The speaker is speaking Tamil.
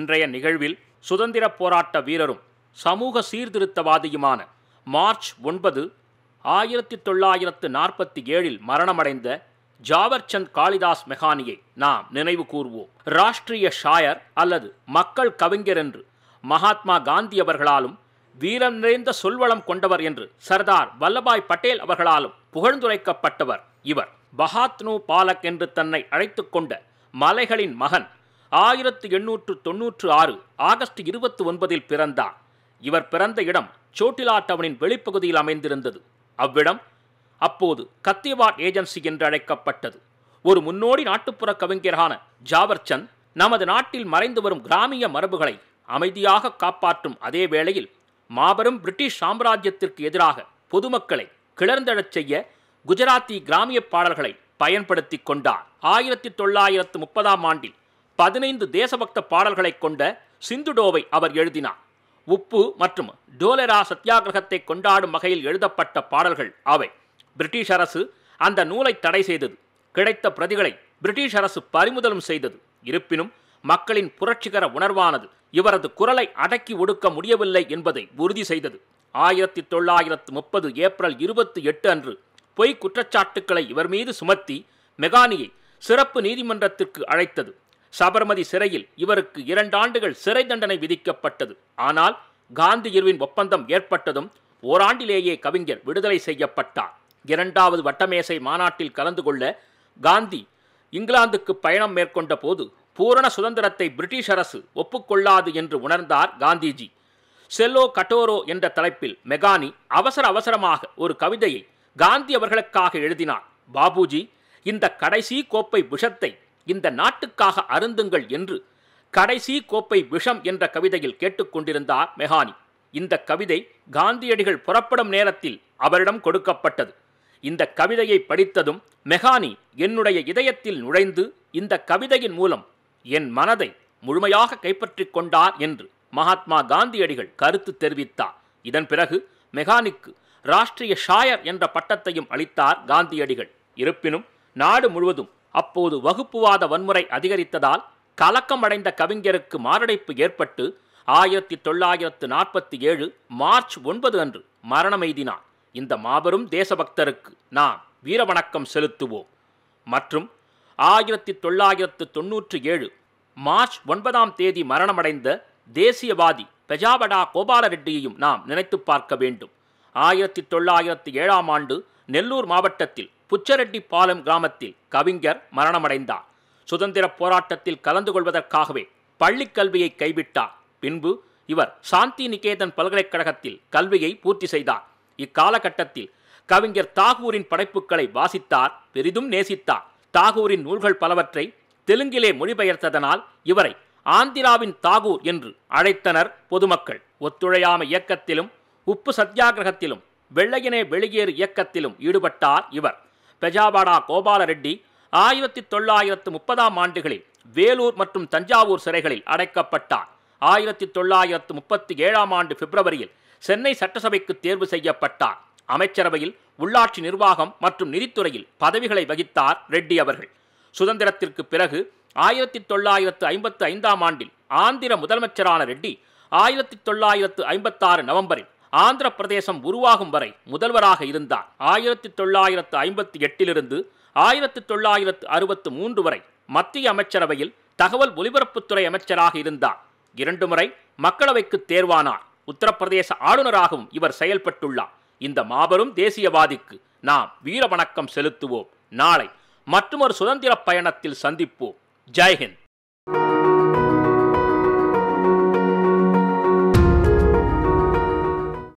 இன்றைய நிகழ்வில் சுதந்திர போராட்ட வீரரும் சமூக சீர்திருத்தவாதியுமான மார்ச் ஒன்பது ஆயிரத்தி தொள்ளாயிரத்து நாற்பத்தி ஏழில் மரணமடைந்த ஜாவர்சந்த் காளிதாஸ் மெகானியை நாம் நினைவு கூர்வோம் ராஷ்டிரிய ஷாயர் அல்லது மக்கள் கவிஞர் என்று மகாத்மா காந்தி அவர்களாலும் வீரம் நிறைந்த சொல்வளம் கொண்டவர் என்று சர்தார் வல்லபாய் பட்டேல் அவர்களாலும் புகழ்ந்துரைக்கப்பட்டவர் இவர் பஹாத்னு பாலக் என்று தன்னை அழைத்துக் கொண்ட மலைகளின் மகன் ஆயிரத்து எண்ணூற்று தொன்னூற்று ஆறு ஆகஸ்ட் இருபத்தி ஒன்பதில் பிறந்தார் இவர் பிறந்த இடம் சோட்டிலா டவுனின் வெளிப்பகுதியில் அமைந்திருந்தது அவ்விடம் அப்போது கத்தியவாட் ஏஜென்சி என்று அழைக்கப்பட்டது ஒரு முன்னோடி நாட்டுப்புற கவிஞரான ஜாவர்சந்த் நமது நாட்டில் மறைந்து வரும் கிராமிய மரபுகளை அமைதியாக காப்பாற்றும் அதே வேளையில் மாபெரும் பிரிட்டிஷ் சாம்ராஜ்யத்திற்கு எதிராக பொதுமக்களை கிளர்ந்தெழச் செய்ய குஜராத்தி கிராமிய பாடல்களை பயன்படுத்தி கொண்டார் ஆயிரத்தி தொள்ளாயிரத்து முப்பதாம் ஆண்டில் பதினைந்து தேசபக்த பாடல்களை கொண்ட சிந்துடோவை அவர் எழுதினார் உப்பு மற்றும் டோலரா சத்தியாகிரகத்தை கொண்டாடும் வகையில் எழுதப்பட்ட பாடல்கள் அவை பிரிட்டிஷ் அரசு அந்த நூலை தடை செய்தது கிடைத்த பிரதிகளை பிரிட்டிஷ் அரசு பறிமுதலும் செய்தது இருப்பினும் மக்களின் புரட்சிகர உணர்வானது இவரது குரலை அடக்கி ஒடுக்க முடியவில்லை என்பதை உறுதி செய்தது ஆயிரத்தி தொள்ளாயிரத்து முப்பது ஏப்ரல் இருபத்தி எட்டு அன்று பொய் குற்றச்சாட்டுக்களை இவர் மீது சுமத்தி மெகானியை சிறப்பு நீதிமன்றத்திற்கு அழைத்தது சபர்மதி சிறையில் இவருக்கு இரண்டு ஆண்டுகள் சிறை தண்டனை விதிக்கப்பட்டது ஆனால் காந்தி இருவின் ஒப்பந்தம் ஏற்பட்டதும் ஓராண்டிலேயே கவிஞர் விடுதலை செய்யப்பட்டார் இரண்டாவது வட்டமேசை மாநாட்டில் கலந்து கொள்ள காந்தி இங்கிலாந்துக்கு பயணம் மேற்கொண்ட போது பூரண சுதந்திரத்தை பிரிட்டிஷ் அரசு ஒப்புக்கொள்ளாது என்று உணர்ந்தார் காந்திஜி செல்லோ கட்டோரோ என்ற தலைப்பில் மெகானி அவசர அவசரமாக ஒரு கவிதையை காந்தி அவர்களுக்காக எழுதினார் பாபுஜி இந்த கடைசி கோப்பை விஷத்தை இந்த நாட்டுக்காக அருந்துங்கள் என்று கடைசி கோப்பை விஷம் என்ற கவிதையில் கேட்டுக்கொண்டிருந்தார் மெகானி இந்த கவிதை காந்தியடிகள் புறப்படும் நேரத்தில் அவரிடம் கொடுக்கப்பட்டது இந்த கவிதையை படித்ததும் மெகானி என்னுடைய இதயத்தில் நுழைந்து இந்த கவிதையின் மூலம் என் மனதை முழுமையாக கைப்பற்றிக் கொண்டார் என்று மகாத்மா காந்தியடிகள் கருத்து தெரிவித்தார் இதன் பிறகு மெகானிக்கு ராஷ்டிரிய ஷாயர் என்ற பட்டத்தையும் அளித்தார் காந்தியடிகள் இருப்பினும் நாடு முழுவதும் அப்போது வகுப்புவாத வன்முறை அதிகரித்ததால் கலக்கமடைந்த கவிஞருக்கு மாரடைப்பு ஏற்பட்டு ஆயிரத்தி தொள்ளாயிரத்து நாற்பத்தி ஏழு மார்ச் ஒன்பது அன்று மரணமெய்தினார் இந்த மாபெரும் தேசபக்தருக்கு நாம் வீரவணக்கம் செலுத்துவோம் மற்றும் ஆயிரத்தி தொள்ளாயிரத்து தொன்னூற்றி ஏழு மார்ச் ஒன்பதாம் தேதி மரணமடைந்த தேசியவாதி பெஜாபடா கோபால ரெட்டியையும் நாம் நினைத்து பார்க்க வேண்டும் ஆயிரத்தி தொள்ளாயிரத்தி ஏழாம் ஆண்டு நெல்லூர் மாவட்டத்தில் புச்சரெட்டி பாலம் கிராமத்தில் கவிஞர் மரணமடைந்தார் சுதந்திர போராட்டத்தில் கலந்து கொள்வதற்காகவே பள்ளிக் கல்வியை கைவிட்டார் பின்பு இவர் சாந்தி நிகேதன் பல்கலைக்கழகத்தில் கல்வியை பூர்த்தி செய்தார் இக்காலகட்டத்தில் கவிஞர் தாகூரின் படைப்புகளை வாசித்தார் பெரிதும் நேசித்தார் தாகூரின் நூல்கள் பலவற்றை தெலுங்கிலே மொழிபெயர்த்ததனால் இவரை ஆந்திராவின் தாகூர் என்று அழைத்தனர் பொதுமக்கள் ஒத்துழையாமை இயக்கத்திலும் உப்பு சத்தியாகிரகத்திலும் வெள்ளையனே வெளியேறு இயக்கத்திலும் ஈடுபட்டார் இவர் பெஜாபாடா கோபால ரெட்டி ஆயிரத்தி தொள்ளாயிரத்து முப்பதாம் ஆண்டுகளில் வேலூர் மற்றும் தஞ்சாவூர் சிறைகளில் அடைக்கப்பட்டார் ஆயிரத்தி தொள்ளாயிரத்து முப்பத்தி ஏழாம் ஆண்டு பிப்ரவரியில் சென்னை சட்டசபைக்கு தேர்வு செய்யப்பட்டார் அமைச்சரவையில் உள்ளாட்சி நிர்வாகம் மற்றும் நிதித்துறையில் பதவிகளை வகித்தார் ரெட்டி அவர்கள் சுதந்திரத்திற்கு பிறகு ஆயிரத்தி தொள்ளாயிரத்து ஐம்பத்து ஐந்தாம் ஆண்டில் ஆந்திர முதலமைச்சரான ரெட்டி ஆயிரத்தி தொள்ளாயிரத்து ஐம்பத்தாறு நவம்பரில் ஆந்திர பிரதேசம் உருவாகும் வரை முதல்வராக இருந்தார் ஆயிரத்தி தொள்ளாயிரத்து ஐம்பத்தி எட்டிலிருந்து ஆயிரத்தி தொள்ளாயிரத்து அறுபத்து மூன்று வரை மத்திய அமைச்சரவையில் தகவல் ஒலிபரப்புத்துறை அமைச்சராக இருந்தார் இரண்டு முறை மக்களவைக்கு தேர்வானார் உத்தரப்பிரதேச ஆளுநராகவும் இவர் செயல்பட்டுள்ளார் இந்த மாபெரும் தேசியவாதிக்கு நாம் வீர வணக்கம் செலுத்துவோம் நாளை மற்றொரு சுதந்திர பயணத்தில் சந்திப்போம் ஜெய்ஹிந்த்